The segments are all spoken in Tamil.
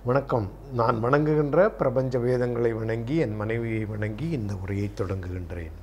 வணக்கம் நான் வணங்குகின்ற பிரபஞ்ச வேதங்களை வணங்கி என் மனைவியை வணங்கி இந்த உரையை தொடங்குகின்றேன்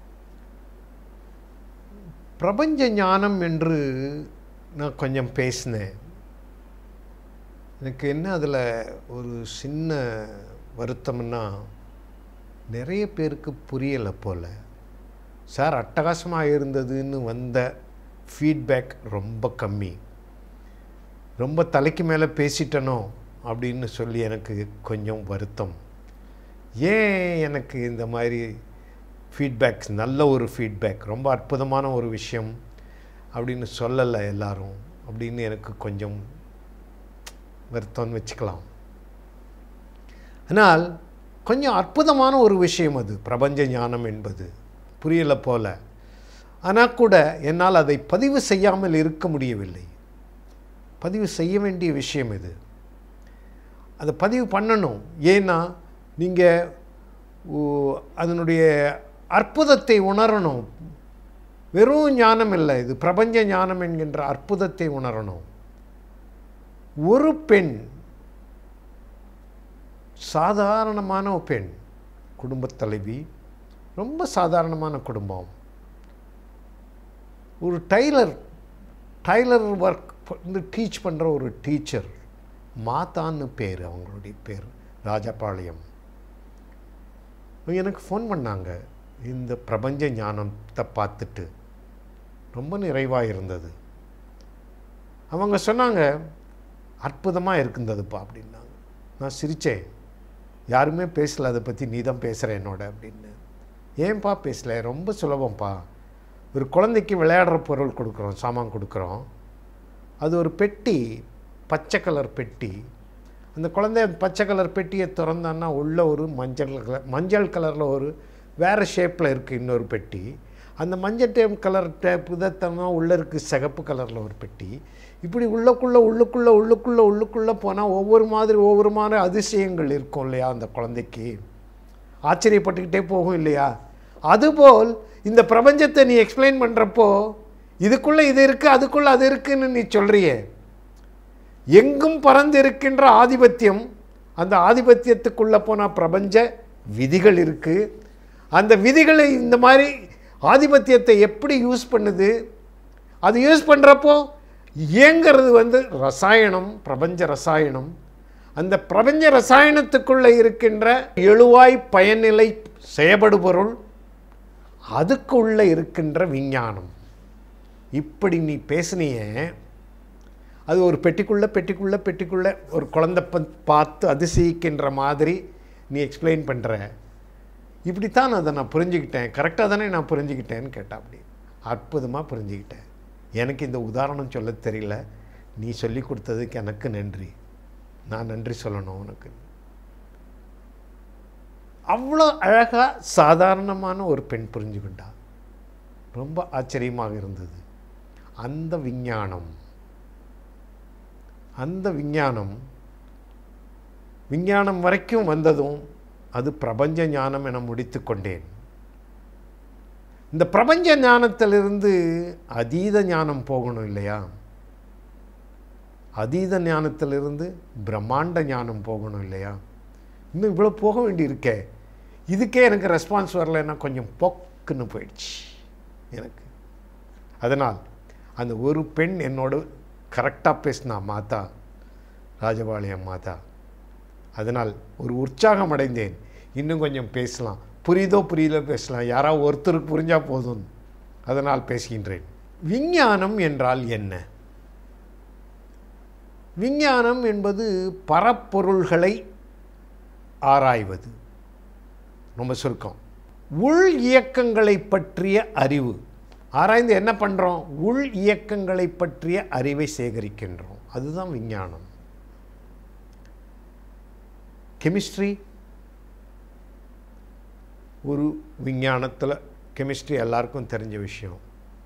பிரபஞ்ச ஞானம் என்று நான் கொஞ்சம் பேசினேன் எனக்கு என்ன அதில் ஒரு சின்ன வருத்தம்னா நிறைய பேருக்கு புரியலை போல் சார் அட்டகாசமாக இருந்ததுன்னு வந்த ஃபீட்பேக் ரொம்ப கம்மி ரொம்ப தலைக்கு மேலே பேசிட்டனோ அப்படின்னு சொல்லி எனக்கு கொஞ்சம் வருத்தம் ஏன் எனக்கு இந்த மாதிரி ஃபீட்பேக்ஸ் நல்ல ஒரு ஃபீட்பேக் ரொம்ப அற்புதமான ஒரு விஷயம் அப்படின்னு சொல்லலை எல்லாரும் அப்படின்னு எனக்கு கொஞ்சம் வருத்தம்னு வச்சுக்கலாம் ஆனால் கொஞ்சம் அற்புதமான ஒரு விஷயம் அது பிரபஞ்ச ஞானம் என்பது புரியலை போல ஆனால் கூட என்னால் அதை பதிவு செய்யாமல் இருக்க முடியவில்லை பதிவு செய்ய வேண்டிய விஷயம் இது அதை பதிவு பண்ணணும் ஏன்னா நீங்கள் அதனுடைய அற்புதத்தை உணரணும் வெறும் ஞானம் இல்லை இது பிரபஞ்ச ஞானம் என்கின்ற அற்புதத்தை உணரணும் ஒரு பெண் சாதாரணமான ஒரு பெண் குடும்பத் தலைவி ரொம்ப சாதாரணமான குடும்பம் ஒரு டைலர் டைலர் ஒர்க் வந்து டீச் பண்ணுற ஒரு டீச்சர் மாதான்னு பேர் அவங்களுடைய பேர் ராஜபாளையம் எனக்கு ஃபோன் பண்ணாங்க இந்த பிரபஞ்ச ஞானத்தை பார்த்துட்டு ரொம்ப நிறைவாக இருந்தது அவங்க சொன்னாங்க அற்புதமாக இருக்குந்ததுப்பா அப்படின்னாங்க நான் சிரித்தேன் யாருமே பேசலை அதை பற்றி நீ தான் பேசுகிற என்னோட அப்படின்னு ஏன்பா பேசல ரொம்ப சுலபம்ப்பா ஒரு குழந்தைக்கு விளையாடுற பொருள் கொடுக்குறோம் சாமான் கொடுக்குறோம் அது ஒரு பெட்டி பச்சை கலர் பெட்டி அந்த குழந்தை பச்சை கலர் பெட்டியை திறந்தான்னா உள்ள ஒரு மஞ்சள் கலர் மஞ்சள் கலரில் ஒரு வேறு ஷேப்பில் இருக்குது இன்னொரு பெட்டி அந்த மஞ்சள் டேப் கலர் டேப் இதைத்தனா உள்ளே இருக்குது சிகப்பு கலரில் ஒரு பெட்டி இப்படி உள்ளுக்குள்ளே உள்ளுக்குள்ளே உள்ளுக்குள்ளே உள்ளுக்குள்ளே போனால் ஒவ்வொரு மாதிரி ஒவ்வொரு மாதிரி அதிசயங்கள் இருக்கும் இல்லையா அந்த குழந்தைக்கு ஆச்சரியப்பட்டுக்கிட்டே போகும் இல்லையா அதுபோல் இந்த பிரபஞ்சத்தை நீ எக்ஸ்பிளைன் பண்ணுறப்போ இதுக்குள்ளே இது இருக்குது அதுக்குள்ளே அது இருக்குன்னு நீ சொல்கிறியே எங்கும் பறந்து இருக்கின்ற ஆதிபத்தியம் அந்த ஆதிபத்தியத்துக்குள்ளே போனால் பிரபஞ்ச விதிகள் இருக்குது அந்த விதிகளை இந்த மாதிரி ஆதிபத்தியத்தை எப்படி யூஸ் பண்ணுது அது யூஸ் பண்ணுறப்போ இயங்கிறது வந்து ரசாயனம் பிரபஞ்ச ரசாயனம் அந்த பிரபஞ்ச ரசாயனத்துக்குள்ளே இருக்கின்ற எழுவாய் பயனிலை செயபடுபொருள் அதுக்குள்ளே இருக்கின்ற விஞ்ஞானம் இப்படி நீ பேசுனிய அது ஒரு பெட்டிக்குள்ளே பெட்டிக்குள்ளே பெட்டிக்குள்ளே ஒரு குழந்தை பார்த்து அதிசயிக்கின்ற மாதிரி நீ எக்ஸ்பிளைன் பண்ணுற இப்படித்தான் அதை நான் புரிஞ்சுக்கிட்டேன் கரெக்டாக தானே நான் புரிஞ்சுக்கிட்டேன்னு கேட்டேன் அப்படி அற்புதமாக புரிஞ்சுக்கிட்டேன் எனக்கு இந்த உதாரணம் சொல்ல தெரியல நீ சொல்லி கொடுத்ததுக்கு எனக்கு நன்றி நான் நன்றி சொல்லணும் உனக்கு அவ்வளோ அழகாக சாதாரணமான ஒரு பெண் புரிஞ்சுக்கிட்டா ரொம்ப ஆச்சரியமாக இருந்தது அந்த விஞ்ஞானம் அந்த விஞ்ஞானம் விஞ்ஞானம் வரைக்கும் வந்ததும் அது பிரபஞ்ச ஞானம் என முடித்து கொண்டேன் இந்த பிரபஞ்ச ஞானத்திலிருந்து அதீத ஞானம் போகணும் இல்லையா அதீத ஞானத்திலிருந்து பிரம்மாண்ட ஞானம் போகணும் இல்லையா இன்னும் இவ்வளோ போக வேண்டியிருக்கே இதுக்கே எனக்கு ரெஸ்பான்ஸ் வரலைன்னா கொஞ்சம் பொக்குன்னு போயிடுச்சு எனக்கு அதனால் அந்த ஒரு பெண் என்னோட கரெக்டாக பேசினா மாதா ராஜபாளையம் மாதா அதனால் ஒரு உற்சாகம் அடைந்தேன் இன்னும் கொஞ்சம் பேசலாம் புரியுதோ புரியல பேசலாம் யாராவது ஒருத்தருக்கு புரிஞ்சால் போதும் அதனால் பேசுகின்றேன் விஞ்ஞானம் என்றால் என்ன விஞ்ஞானம் என்பது பரப்பொருள்களை ஆராய்வது ரொம்ப சுருக்கம் உள் இயக்கங்களை பற்றிய அறிவு ஆராய்ந்து என்ன பண்ணுறோம் உள் இயக்கங்களை பற்றிய அறிவை சேகரிக்கின்றோம் அதுதான் விஞ்ஞானம் கெமிஸ்ட்ரி ஒரு விஞ்ஞானத்தில் கெமிஸ்ட்ரி எல்லாருக்கும் தெரிஞ்ச விஷயம்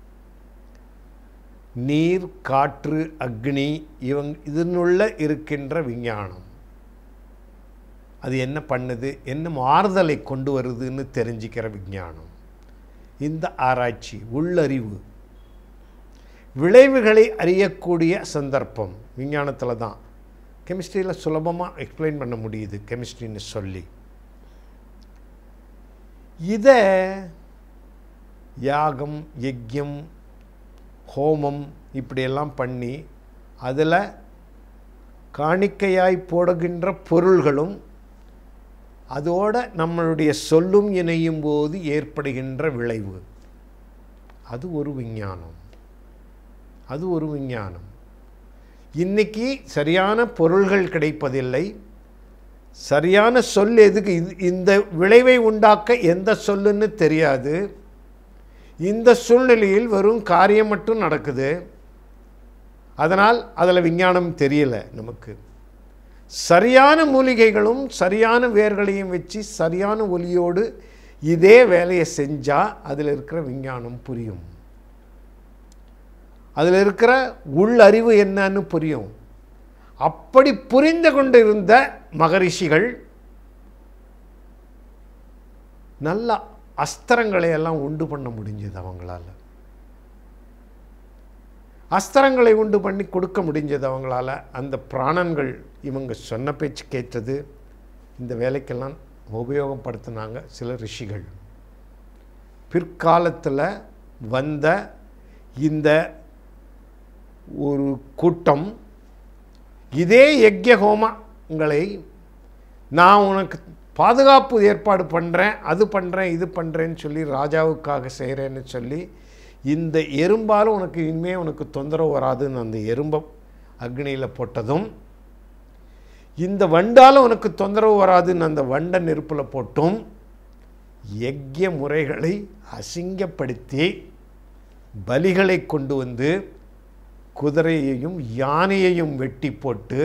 நீர் காற்று அக்னி இவங் இதனுள்ள இருக்கின்ற விஞ்ஞானம் அது என்ன பண்ணுது என்ன மாறுதலை கொண்டு வருதுன்னு தெரிஞ்சுக்கிற விஞ்ஞானம் இந்த ஆராய்ச்சி உள்ளறிவு விளைவுகளை அறியக்கூடிய சந்தர்ப்பம் விஞ்ஞானத்தில் தான் கெமிஸ்ட்ரியில் சுலபமாக எக்ஸ்பிளைன் பண்ண முடியுது கெமிஸ்ட்ரின்னு சொல்லி இதை யாகம் யஜ்யம் ஹோமம் இப்படியெல்லாம் பண்ணி அதில் காணிக்கையாய் போடுகின்ற பொருள்களும் அதோட நம்மளுடைய சொல்லும் இணையும் போது ஏற்படுகின்ற விளைவு அது ஒரு விஞ்ஞானம் அது ஒரு விஞ்ஞானம் இன்னைக்கு சரியான பொருள்கள் கிடைப்பதில்லை சரியான சொல் எதுக்கு இது இந்த விளைவை உண்டாக்க எந்த சொல்லுன்னு தெரியாது இந்த சூழ்நிலையில் வெறும் காரியம் மட்டும் நடக்குது அதனால் அதில் விஞ்ஞானம் தெரியல நமக்கு சரியான மூலிகைகளும் சரியான வேர்களையும் வச்சு சரியான ஒலியோடு இதே வேலையை செஞ்சால் அதில் இருக்கிற விஞ்ஞானம் புரியும் அதில் இருக்கிற உள்ளறிவு என்னன்னு புரியும் அப்படி புரிந்து கொண்டிருந்த மகரிஷிகள் நல்ல அஸ்திரங்களை எல்லாம் உண்டு பண்ண முடிஞ்சது அவங்களால அஸ்திரங்களை உண்டு பண்ணி கொடுக்க முடிஞ்சது அவங்களால அந்த பிராணன்கள் இவங்க சொன்ன பேச்சு கேட்டது இந்த வேலைக்கெல்லாம் உபயோகப்படுத்தினாங்க சில ரிஷிகள் பிற்காலத்தில் வந்த இந்த ஒரு கூட்டம் இதே யஜ்ய ஹோமங்களை நான் உனக்கு பாதுகாப்பு ஏற்பாடு பண்ணுறேன் அது பண்ணுறேன் இது பண்ணுறேன்னு சொல்லி ராஜாவுக்காக செய்கிறேன்னு சொல்லி இந்த எறும்பால் உனக்கு இனிமேல் உனக்கு தொந்தரவு வராதுன்னு அந்த எறும்பை அக்னியில் போட்டதும் இந்த வண்டால் உனக்கு தொந்தரவு வராதுன்னு அந்த வண்டை நெருப்பில் போட்டும் யஜ்ய முறைகளை அசிங்கப்படுத்தி பலிகளை கொண்டு வந்து குதிரையையும் யானையையும் வெட்டி போட்டு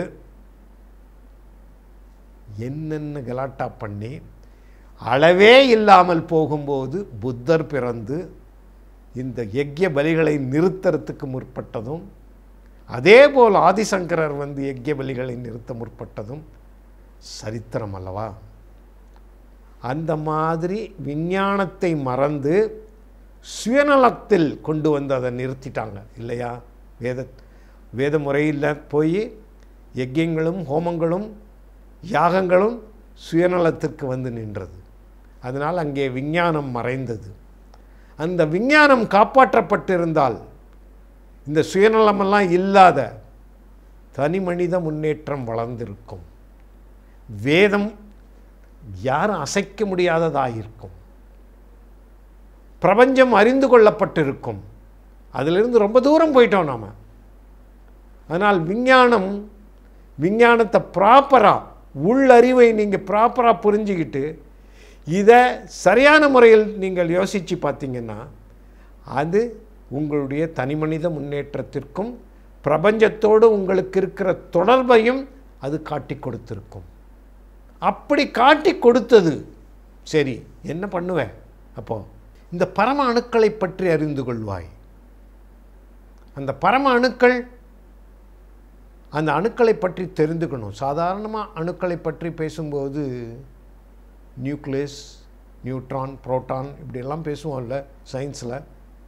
என்னென்ன கலாட்டா பண்ணி அளவே இல்லாமல் போகும்போது புத்தர் பிறந்து இந்த யஜ்ய பலிகளை நிறுத்துறதுக்கு முற்பட்டதும் அதே போல் ஆதிசங்கரர் வந்து யஜ்ய பலிகளை நிறுத்த முற்பட்டதும் சரித்திரம் அல்லவா அந்த மாதிரி விஞ்ஞானத்தை மறந்து சுயநலத்தில் கொண்டு வந்து அதை நிறுத்திட்டாங்க இல்லையா வேத வேத முறையில் போய் யஜ்யங்களும் ஹோமங்களும் யாகங்களும் சுயநலத்திற்கு வந்து நின்றது அதனால் அங்கே விஞ்ஞானம் மறைந்தது அந்த விஞ்ஞானம் காப்பாற்றப்பட்டிருந்தால் இந்த சுயநலமெல்லாம் இல்லாத தனி மனித முன்னேற்றம் வளர்ந்திருக்கும் வேதம் யாரும் அசைக்க முடியாததாயிருக்கும் பிரபஞ்சம் அறிந்து கொள்ளப்பட்டிருக்கும் அதிலிருந்து ரொம்ப தூரம் போயிட்டோம் நாம் அதனால் விஞ்ஞானம் விஞ்ஞானத்தை ப்ராப்பராக உள்ளறிவை நீங்கள் ப்ராப்பராக புரிஞ்சுக்கிட்டு இதை சரியான முறையில் நீங்கள் யோசித்து பார்த்தீங்கன்னா அது உங்களுடைய தனிமனித முன்னேற்றத்திற்கும் பிரபஞ்சத்தோடு உங்களுக்கு இருக்கிற தொடர்பையும் அது காட்டி கொடுத்துருக்கும் அப்படி காட்டி கொடுத்தது சரி என்ன பண்ணுவேன் அப்போது இந்த பரம அணுக்களை பற்றி அறிந்து கொள்வாய் அந்த பரம அணுக்கள் அந்த அணுக்களை பற்றி தெரிந்துக்கணும் சாதாரணமாக அணுக்களை பற்றி பேசும்போது நியூக்ளியஸ் நியூட்ரான் புரோட்டான் இப்படியெல்லாம் பேசுவோம்ல சயின்ஸில்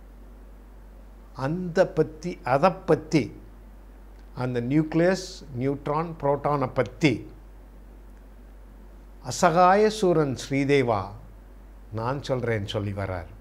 அந்த பற்றி அதை பற்றி அந்த நியூக்ளியஸ் நியூட்ரான் புரோட்டானை பற்றி அசகாய சூரன் ஸ்ரீதேவா நான் சொல்கிறேன் சொல்லி வரார்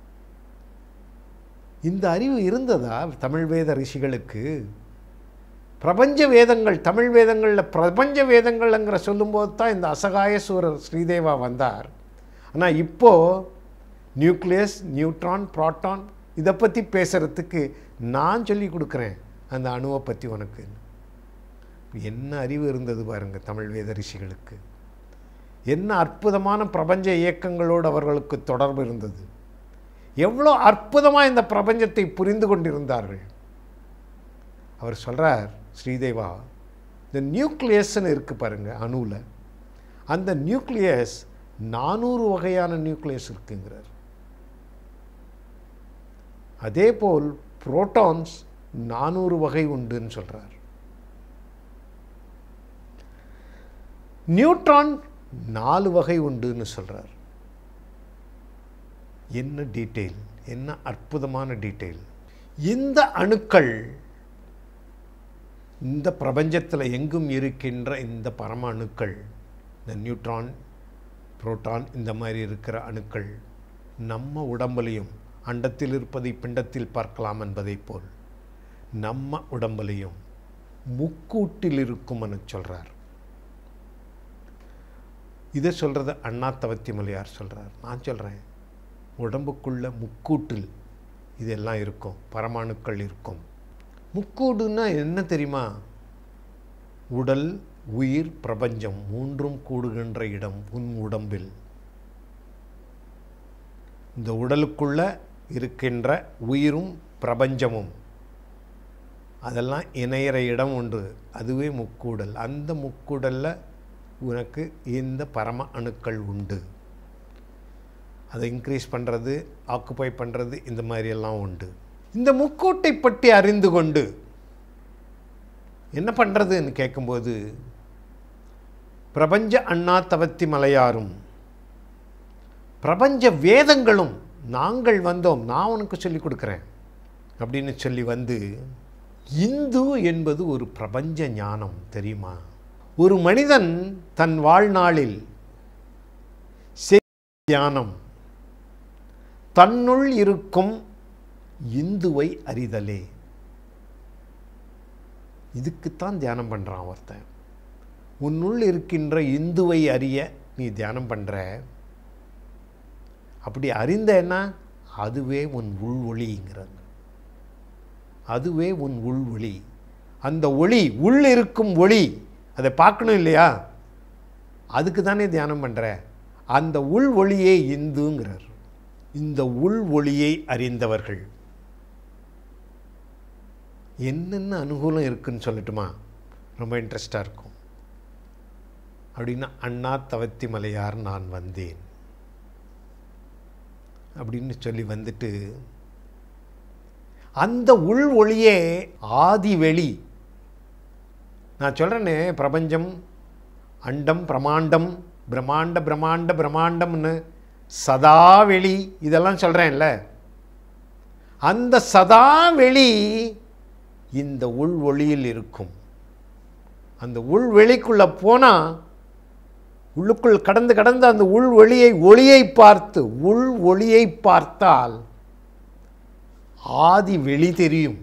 இந்த அறிவு இருந்ததா தமிழ் வேத ரிஷிகளுக்கு பிரபஞ்ச வேதங்கள் தமிழ் வேதங்களில் பிரபஞ்ச வேதங்கள்ங்கிற சொல்லும்போது தான் இந்த அசகாய சூரர் ஸ்ரீதேவா வந்தார் ஆனால் இப்போது நியூக்ளியஸ் நியூட்ரான் ப்ராட்டான் இதை பற்றி பேசுகிறதுக்கு நான் சொல்லி கொடுக்குறேன் அந்த அணுவை பற்றி உனக்கு என்ன அறிவு இருந்தது பாருங்கள் தமிழ் வேத ரிஷிகளுக்கு என்ன அற்புதமான பிரபஞ்ச இயக்கங்களோடு அவர்களுக்கு தொடர்பு இருந்தது எவ்வளோ அற்புதமாக இந்த பிரபஞ்சத்தை புரிந்து கொண்டிருந்தார்கள் அவர் சொல்கிறார் ஸ்ரீதேவா இந்த நியூக்ளியஸ்ன்னு இருக்குது பாருங்கள் அணுவில் அந்த நியூக்ளியஸ் நானூறு வகையான நியூக்ளியஸ் இருக்குங்கிறார் அதே போல் புரோட்டான்ஸ் நானூறு வகை உண்டுன்னு சொல்கிறார் நியூட்ரான் நாலு வகை உண்டுன்னு சொல்கிறார் என்ன டீட்டெயில் என்ன அற்புதமான டீட்டெயில் இந்த அணுக்கள் இந்த பிரபஞ்சத்தில் எங்கும் இருக்கின்ற இந்த பரம அணுக்கள் இந்த நியூட்ரான் புரோட்டான் இந்த மாதிரி இருக்கிற அணுக்கள் நம்ம உடம்புலையும் அண்டத்தில் இருப்பதை பிண்டத்தில் பார்க்கலாம் என்பதைப் போல் நம்ம உடம்புலையும் முக்கூட்டில் இருக்கும்னு சொல்கிறார் இதை சொல்கிறது அண்ணா தவத்தி மலையார் சொல்கிறார் நான் சொல்கிறேன் உடம்புக்குள்ள முக்கூட்டில் இதெல்லாம் இருக்கும் பரமாணுக்கள் இருக்கும் முக்கூடுன்னா என்ன தெரியுமா உடல் உயிர் பிரபஞ்சம் மூன்றும் கூடுகின்ற இடம் உன் உடம்பில் இந்த உடலுக்குள்ள இருக்கின்ற உயிரும் பிரபஞ்சமும் அதெல்லாம் இணையிற இடம் உண்டு அதுவே முக்கூடல் அந்த முக்கூடலில் உனக்கு இந்த பரம அணுக்கள் உண்டு அதை இன்க்ரீஸ் பண்ணுறது ஆக்குப்பை பண்ணுறது இந்த மாதிரியெல்லாம் உண்டு இந்த முக்கூட்டை பற்றி அறிந்து கொண்டு என்ன பண்ணுறதுன்னு கேட்கும்போது பிரபஞ்ச அண்ணா தவத்தி மலையாரும் பிரபஞ்ச வேதங்களும் நாங்கள் வந்தோம் நான் உனக்கு சொல்லி கொடுக்குறேன் அப்படின்னு சொல்லி வந்து இந்து என்பது ஒரு பிரபஞ்ச ஞானம் தெரியுமா ஒரு மனிதன் தன் வாழ்நாளில் தியானம் தன்னுள் இருக்கும் இந்துவை அறிதலே இதுக்குத்தான் தியானம் பண்ணுறான் ஒருத்தன் உன்னுள் இருக்கின்ற இந்துவை அறிய நீ தியானம் பண்ணுற அப்படி அறிந்தேன்னா அதுவே உன் உள் ஒளிங்கிறது அதுவே உன் உள் ஒளி அந்த ஒளி உள் இருக்கும் ஒளி அதை பார்க்கணும் இல்லையா அதுக்கு தானே தியானம் பண்ணுற அந்த உள் ஒளியே இந்துங்கிறார் இந்த உள் ஒளியை அறிந்தவர்கள் என்னென்ன அனுகூலம் இருக்குன்னு சொல்லட்டுமா ரொம்ப இன்ட்ரெஸ்டாக இருக்கும் அப்படின்னா அண்ணா தவத்தி மலையார் நான் வந்தேன் அப்படின்னு சொல்லி வந்துட்டு அந்த உள் ஒளியே ஆதி வெளி நான் சொல்கிறேனே பிரபஞ்சம் அண்டம் பிரமாண்டம் பிரம்மாண்ட பிரம்மாண்ட பிரம்மாண்டம்னு சதா வெளி இதெல்லாம் சொல்கிறேன்ல அந்த சதா வெளி இந்த உள் ஒளியில் இருக்கும் அந்த உள் வெளிக்குள்ளே போனால் உள்ளுக்குள் கடந்து கடந்து அந்த உள் ஒளியை ஒளியை பார்த்து உள் ஒளியை பார்த்தால் ஆதி வெளி தெரியும்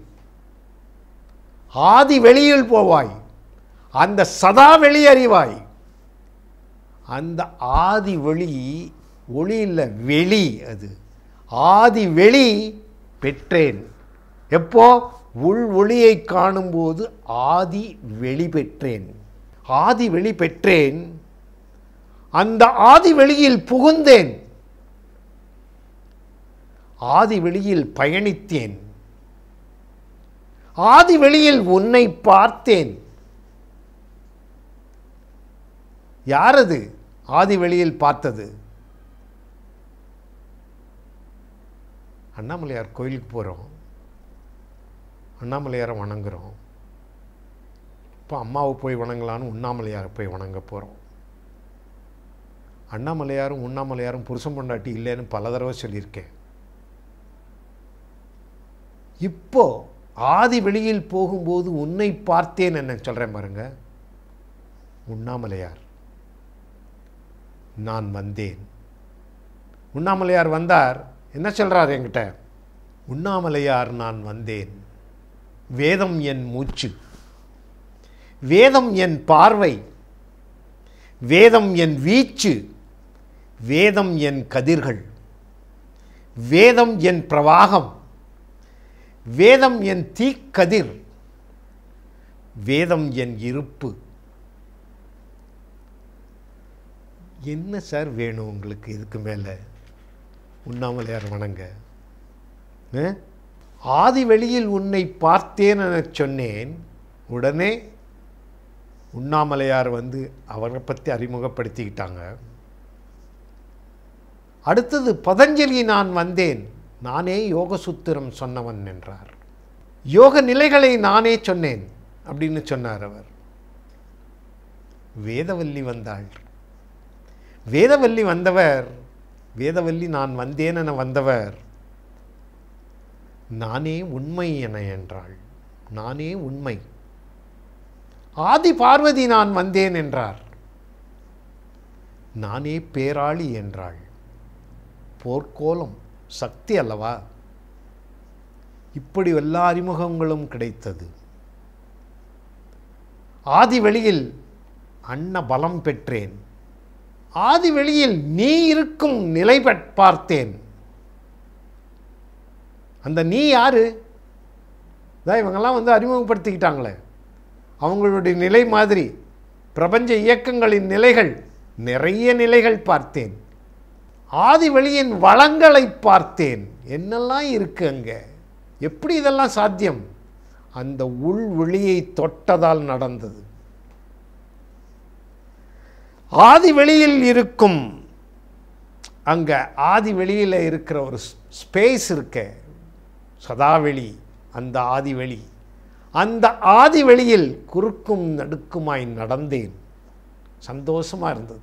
ஆதி வெளியில் போவாய் அந்த சதா வெளி அறிவாய் அந்த ஆதி வெளி ஒளி இல்லை வெளி அது ஆதி வெளி பெற்றேன் எப்போ உள் ஒளியை காணும்போது ஆதி வெளி பெற்றேன் ஆதி வெளி பெற்றேன் அந்த ஆதி வெளியில் புகுந்தேன் ஆதி வெளியில் பயணித்தேன் ஆதி வெளியில் உன்னை பார்த்தேன் யாரது ஆதி வெளியில் பார்த்தது அண்ணாமலையார் கோயிலுக்கு போகிறோம் அண்ணாமலையாரை வணங்குறோம் இப்போ அம்மாவை போய் வணங்கலான்னு உண்ணாமலையாரை போய் வணங்க போகிறோம் அண்ணாமலையாரும் உண்ணாமலையாரும் புருஷன் பொண்டாட்டி இல்லைன்னு பல தடவை சொல்லியிருக்கேன் இப்போ ஆதி வெளியில் போகும்போது உன்னை பார்த்தேன் என்ன சொல்கிறேன் பாருங்க உண்ணாமலையார் நான் வந்தேன் உண்ணாமலையார் வந்தார் என்ன சொல்கிறார் என்கிட்ட உண்ணாமலையார் நான் வந்தேன் வேதம் என் மூச்சு வேதம் என் பார்வை வேதம் என் வீச்சு வேதம் என் கதிர்கள் வேதம் என் பிரவாகம் வேதம் என் தீக்கதிர் வேதம் என் இருப்பு என்ன சார் வேணும் உங்களுக்கு இதுக்கு மேலே உண்ணாமலையார் வணங்க ஆ? ஆதி வெளியில் உன்னை பார்த்தேன் என சொன்னேன் உடனே உண்ணாமலையார் வந்து அவரை பற்றி அறிமுகப்படுத்திக்கிட்டாங்க அடுத்தது பதஞ்சலி நான் வந்தேன் நானே யோக சூத்திரம் சொன்னவன் என்றார் யோக நிலைகளை நானே சொன்னேன் அப்படின்னு சொன்னார் அவர் வேதவல்லி வந்தாள் வேதவல்லி வந்தவர் வேதவல்லி நான் வந்தேன் என வந்தவர் நானே உண்மை என என்றாள் நானே உண்மை ஆதி பார்வதி நான் வந்தேன் என்றார் நானே பேராளி என்றாள் போர்க்கோலம் சக்தி அல்லவா இப்படி எல்லா அறிமுகங்களும் கிடைத்தது ஆதி வெளியில் அன்ன பலம் பெற்றேன் ஆதி வெளியில் நீ இருக்கும் நிலை பட்- பார்த்தேன் அந்த நீ யாரு இதான் இவங்கெல்லாம் வந்து அறிமுகப்படுத்திக்கிட்டாங்களே அவங்களுடைய நிலை மாதிரி பிரபஞ்ச இயக்கங்களின் நிலைகள் நிறைய நிலைகள் பார்த்தேன் ஆதி வெளியின் வளங்களை பார்த்தேன் என்னெல்லாம் இருக்கு அங்க எப்படி இதெல்லாம் சாத்தியம் அந்த உள் வெளியை தொட்டதால் நடந்தது ஆதி வெளியில் இருக்கும் அங்க ஆதி வெளியில் இருக்கிற ஒரு ஸ்பேஸ் இருக்க சதாவெளி அந்த ஆதி வெளி அந்த ஆதி வெளியில் குறுக்கும் நடுக்குமாய் நடந்தேன் சந்தோஷமா இருந்தது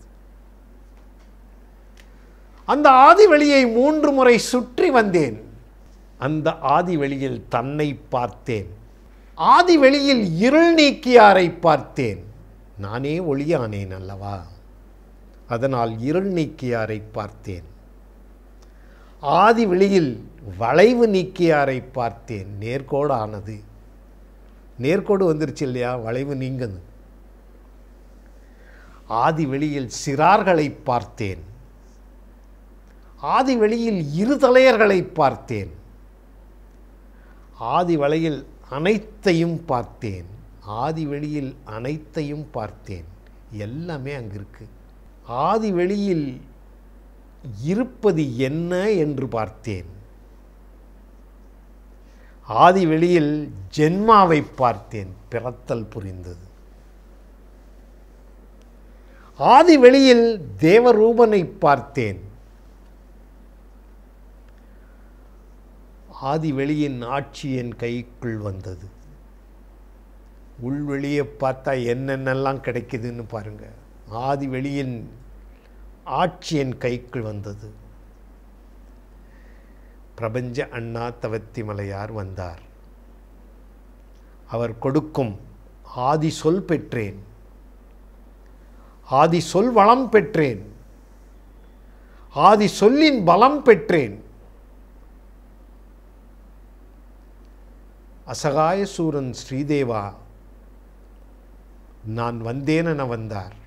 அந்த ஆதி வெளியை மூன்று முறை சுற்றி வந்தேன் அந்த ஆதி வெளியில் தன்னை பார்த்தேன் ஆதி வெளியில் இருள் நீக்கியாரை பார்த்தேன் நானே ஒளியானேன் அல்லவா அதனால் இருள் நீக்கியாரை பார்த்தேன் ஆதி வெளியில் வளைவு நீக்கியாரை பார்த்தேன் நேர்கோடு ஆனது நேர்கோடு வந்துருச்சு இல்லையா வளைவு நீங்குது ஆதி வெளியில் சிறார்களை பார்த்தேன் ஆதி வெளியில் இருதலையர்களை பார்த்தேன் ஆதி வலையில் அனைத்தையும் பார்த்தேன் ஆதி வெளியில் அனைத்தையும் பார்த்தேன் எல்லாமே அங்கே இருக்கு ஆதி வெளியில் இருப்பது என்ன என்று பார்த்தேன் ஆதி வெளியில் ஜென்மாவை பார்த்தேன் பிறத்தல் புரிந்தது ஆதி வெளியில் தேவரூபனை பார்த்தேன் ஆதி வெளியின் ஆட்சி என் கைக்குள் வந்தது உள்வெளியை பார்த்தா என்னென்னலாம் கிடைக்குதுன்னு பாருங்க ஆதி வெளியின் ஆட்சி என் கைக்குள் வந்தது பிரபஞ்ச அண்ணா தவத்தி மலையார் வந்தார் அவர் கொடுக்கும் ஆதி சொல் பெற்றேன் ஆதி சொல் வளம் பெற்றேன் ஆதி சொல்லின் பலம் பெற்றேன் அசகாய சூரன் ஸ்ரீதேவா நான் வந்தேன் என வந்தார்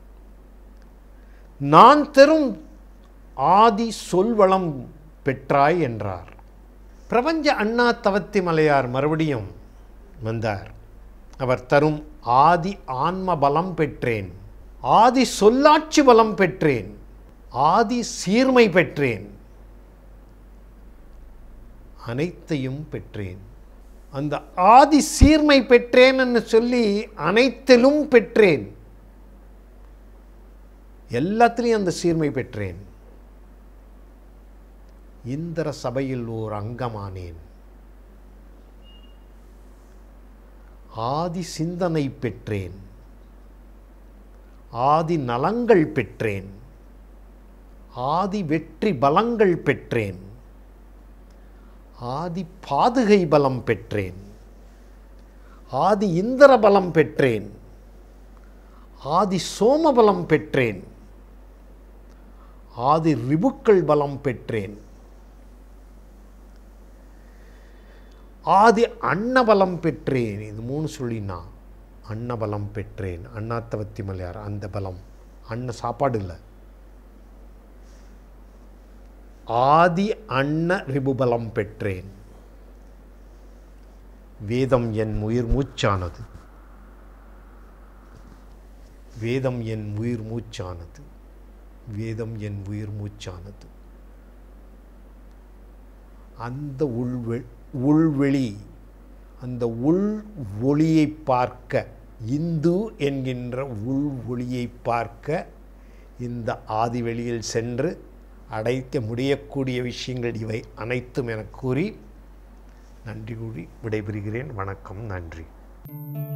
நான் தரும் ஆதி சொல்வளம் பெற்றாய் என்றார் பிரபஞ்ச அண்ணா தவத்தி மலையார் மறுபடியும் வந்தார் அவர் தரும் ஆதி ஆன்ம பலம் பெற்றேன் ஆதி சொல்லாட்சி பலம் பெற்றேன் ஆதி சீர்மை பெற்றேன் அனைத்தையும் பெற்றேன் அந்த ஆதி சீர்மை பெற்றேன்னு சொல்லி அனைத்திலும் பெற்றேன் எல்லாத்திலையும் அந்த சீர்மை பெற்றேன் இந்திர சபையில் ஓர் அங்கமானேன் ஆதி சிந்தனை பெற்றேன் ஆதி நலங்கள் பெற்றேன் ஆதி வெற்றி பலங்கள் பெற்றேன் ஆதி பாதுகை பலம் பெற்றேன் ஆதி இந்திர பலம் பெற்றேன் ஆதி சோமபலம் பெற்றேன் ஆதி ரிபுக்கள் பலம் பெற்றேன் ஆதி அன்னபலம் பெற்றேன் இது மூணு சொல்லினா அன்னபலம் பெற்றேன் அண்ணாத்தவத்தி மலையார் அந்த பலம் அன்ன சாப்பாடு இல்லை ஆதி அன்ன ரிபுபலம் பெற்றேன் வேதம் என் உயிர் மூச்சானது வேதம் என் உயிர் மூச்சானது வேதம் என் உயிர் மூச்சானது அந்த உள்வெ உள்வெளி அந்த உள் ஒளியை பார்க்க இந்து என்கின்ற உள் ஒளியை பார்க்க இந்த ஆதிவெளியில் சென்று அடைக்க முடியக்கூடிய விஷயங்கள் இவை அனைத்தும் என கூறி நன்றி கூறி விடைபெறுகிறேன் வணக்கம் நன்றி